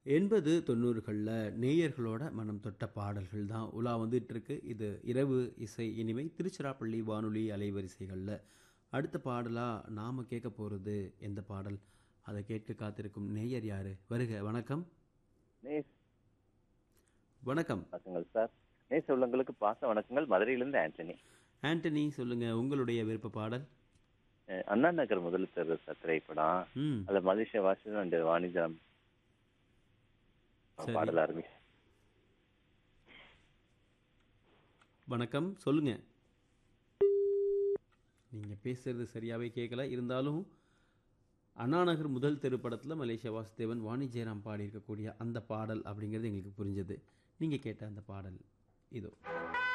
எண்பது தொண்ணூறுகளில் நேயர்களோட மனம் தொட்ட பாடல்கள் தான் உலா வந்துட்டு இருக்கு இது இரவு இசை இனிமை திருச்சிராப்பள்ளி வானொலி அலைவரிசைகளில் அடுத்த பாடலாக நாம் கேட்க போகிறது எந்த பாடல் அதை கேட்க காத்திருக்கும் நேயர் யாரு வருக வணக்கம் நேஸ் வணக்கம் வணக்கங்கள் சார் நேச உள்ளங்களுக்கு பாச வணக்கங்கள் மதுரையிலிருந்து ஆண்டனி ஆண்டனி சொல்லுங்க உங்களுடைய விருப்ப பாடல் அஹ் அண்ணா நகர் முதல் தெரு சார் திரைப்படம் ம் அதுல மலேசிய வாசன் அண்ட் வாணிஜம் சரி. பாடல் ஆரம்பி வணக்கம் சொல்லுங்க நீங்கள் பேசுறது சரியாகவே கேட்கல இருந்தாலும் அண்ணாநகர் முதல் திரைப்படத்தில் மலேசியா வாசுதேவன் வாணி ஜெயராம் பாடியிருக்கக்கூடிய அந்த பாடல் அப்படிங்கிறது எங்களுக்கு புரிஞ்சது நீங்கள் கேட்ட அந்த பாடல் இதோ